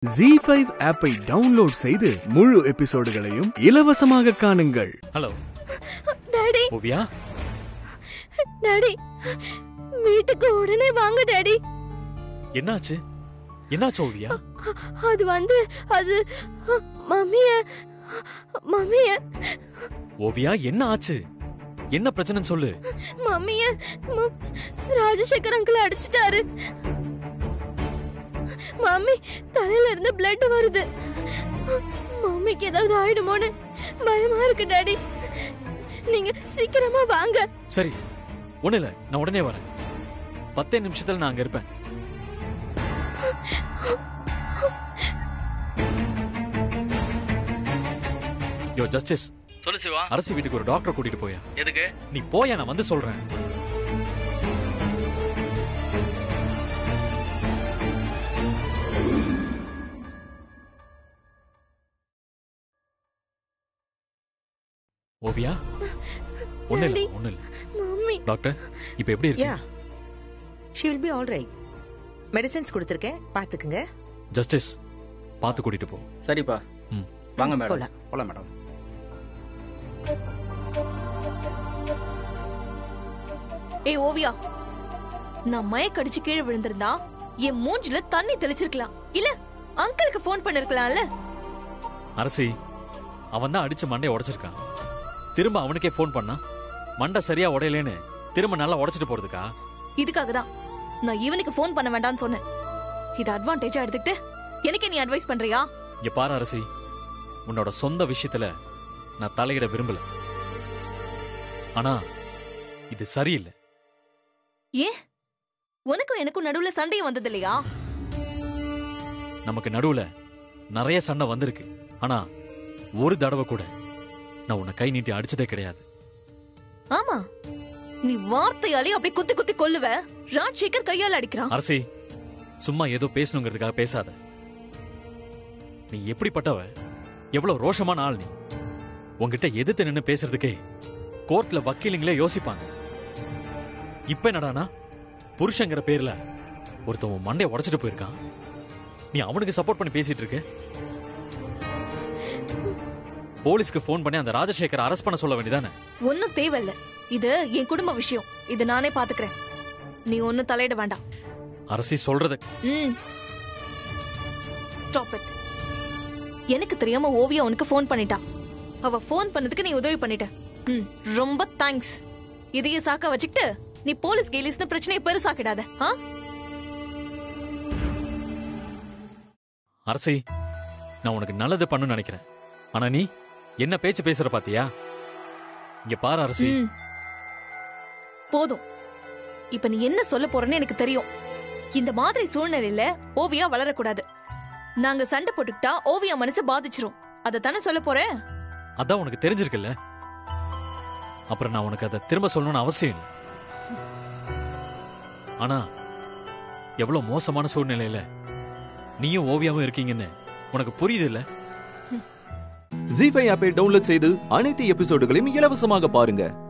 G five ஆப்பை download செய்து முழு எபிசோடுகளையும் இலவசமாக காணுங்கள் ஹலோ டாடி ஓவியா டாடி வீட்டுக்கு உடனே வாங்க டாடி என்னாச்சு என்னாச்சு ஓவியா அது வந்து அது மம்மிய மம்மிய ஓவியா என்ன ஆச்சு என்ன பிரச்சனைன்னு சொல்லு மம்மிய ம- ராஜசேகர் அங்கிள் அடிச்சிட்டாரு மம்மி தலையில இருந்து பிளட் வருது மம்மிக்கு ஏதாவது ஆயிடுமோன்னு பயமா இருக்கு டாடி நீங்க சீக்கிரமா வாங்க சரி ஒண்ணு இல்ல நான் உடனே வரேன் பத்தே நிமிஷத்துல நான் அங்க இருப்பேன் யோ ஜஸ்டிஸ் சொல்லு சிவா அரசு வீட்டுக்கு ஒரு டாக்டர் கூட்டிட்டு போயா எதுக்கு நீ போயா நான் வந்து சொல்றேன் ஓவியா ஒண்ணு இல்ல டாடி. ஒண்ணு இல்ல மம்மி டாக்டர் இப்ப எப்படி இருக்கு yeah she will be all right medicines கொடுத்துருக்கேன் பார்த்துக்குங்க ஜஸ்டிஸ் பார்த்து கூட்டிட்டு போ சரிப்பா ம். வாங்க மேடம் போலாம். போலாம் மேடம் ஏய் ஓவியா நான் மயக்கடிச்சு கீழே விழுந்திருந்தா என் மூஞ்சில தண்ணி தெளிச்சிருக்கலாம் இல்ல அங்கிளுக்கு ஃபோன் பண்ணிருக்கலாம்ல அரசி அவன் தான் அடிச்சு மண்டையை உடைச்சிருக்கான் திரும்ப அவனுக்கே ஃபோன் பண்ணா மண்டை சரியா உடையலேன்னு திரும்ப நல்லா உடைச்சிட்டு போறதுக்கா இதுக்காக தான் நான் இவனுக்கு ஃபோன் பண்ண வேண்டாம்னு சொன்னேன் இது அட்வான்டேஜா எடுத்துக்கிட்டு எனக்கே நீ அட்வைஸ் பண்றியா இங்க பாரு அரசி உன்னோட சொந்த விஷயத்துல நான் தலையிட விரும்பல ஆனா இது சரியில்லை ஏன் உனக்கும் எனக்கும் நடுவுல சண்டையும் வந்தது இல்லையா நமக்கு நடுவுல நிறைய சண்டை வந்திருக்கு ஆனா ஒரு தடவை கூட நான் உன்னை கை நீட்டி அடிச்சதே கிடையாது ஆமா நீ வார்த்தையாலே அப்படியே குத்தி குத்தி கொல்லுவ ராஜசேகர் கையால அடிக்கிறான் அரசி சும்மா ஏதோ பேசணுங்கிறதுக்காக பேசாத நீ எப்படிப்பட்டவ எவ்வளவு ரோஷமான ஆள் நீ உன்கிட்ட எதிர்த்து நின்னு பேசுறதுக்கே கோர்ட்ல வக்கீலுங்களே யோசிப்பாங்க இப்ப என்னடானா புருஷங்கிற பேர்ல ஒருத்தன் உன் மண்டைய உடைச்சிட்டு போயிருக்கான் நீ அவனுக்கு சப்போர்ட் பண்ணி பேசிட்டு இருக்க போலீஸ்க்கு ஃபோன் பண்ணி அந்த ராஜசேகர் அரெஸ்ட் பண்ண சொல்ல வேண்டியதானே ஒன்னும் தேவையில்ல இது என் குடும்ப விஷயம் இது நானே பாத்துக்கிறேன் நீ ஒன்னும் தலையிட வேண்டாம் அரசி சொல்றத ம் ஸ்டாப் இட் எனக்கு தெரியாம ஓவியா உனக்கு ஃபோன் பண்ணிட்டா அவ ஃபோன் பண்ணதுக்கு நீ உதவி பண்ணிட்ட ம் ரொம்ப தேங்க்ஸ் இதையே சாக்க வச்சுக்கிட்டு நீ போலீஸ் கேலீஸ்னு பிரச்சனையை பெருசாக்கிடாத ஆ அரசி நான் உனக்கு நல்லது பண்ணணும்னு நினைக்கிறேன் ஆனா நீ என்ன பேச்சு பேசுற பாத்தியா இங்க பாரு அரசி ம். போதும் இப்ப நீ என்ன சொல்ல போறன்னு எனக்கு தெரியும் இந்த மாதிரி சூழ்நிலையில ஓவியா வளரக்கூடாது நாங்க சண்டை போட்டுக்கிட்டா ஓவியா மனசு பாதிச்சிரும் அதை தானே சொல்ல போறேன் அதான் உனக்கு தெரிஞ்சிருக்குல்ல அப்புறம் நான் உனக்கு அதை திரும்ப சொல்லணும்னு அவசியம் இல்லை ஆனா எவ்வளவு மோசமான சூழ்நிலையில நீயும் ஓவியாவும் இருக்கீங்கன்னு உனக்கு புரியுது இல்ல ஜி ஃபைவ் ஆப்பை டவுன்லோட் செய்து அனைத்து எபிசோடுகளையும் இலவசமாக பாருங்க